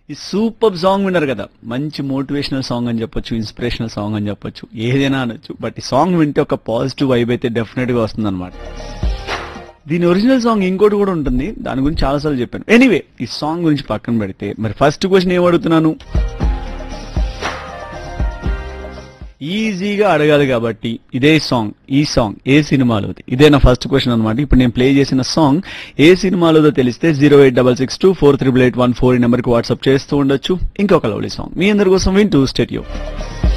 ఈ super song విన్నారు కదా మంచి మోటివేషనల్ సాంగ్ అని చెప్పొచ్చు ఇన్స్పిరేషనల్ సాంగ్ అని చెప్పొచ్చు ఏదైనా అనొచ్చు బట్ ఈ సాంగ్ వింటే ఒక పాజిటివ్ వైబ్ అయితే డెఫినెట్ గా వస్తుంది అనమాట దీని ఒరిజినల్ సాంగ్ ఇంకోటి కూడా ఉంటుంది దాని గురించి చాలాసార్లు చెప్పాను ఎనీవే ఈ సాంగ్ గురించి పక్కన పెడితే మరి ఫస్ట్ క్వశ్చన్ ఏం అడుగుతున్నాను ఈజీగా అడగాలి కాబట్టి ఇదే సాంగ్ ఈ సాంగ్ ఏ సినిమాలోది ఇదే నా ఫస్ట్ క్వశ్చన్ అనమాట ఇప్పుడు నేను ప్లే చేసిన సాంగ్ ఏ సినిమాలోదో తెలిస్తే zero eight double six two four triple eight one four ఈ నెంబర్కి వాట్సాప్ చేస్తూ ఉండొచ్చు ఇంకొక లవ్లీ సాంగ్ మీ అందరి కోసం వింటూ స్టేడియో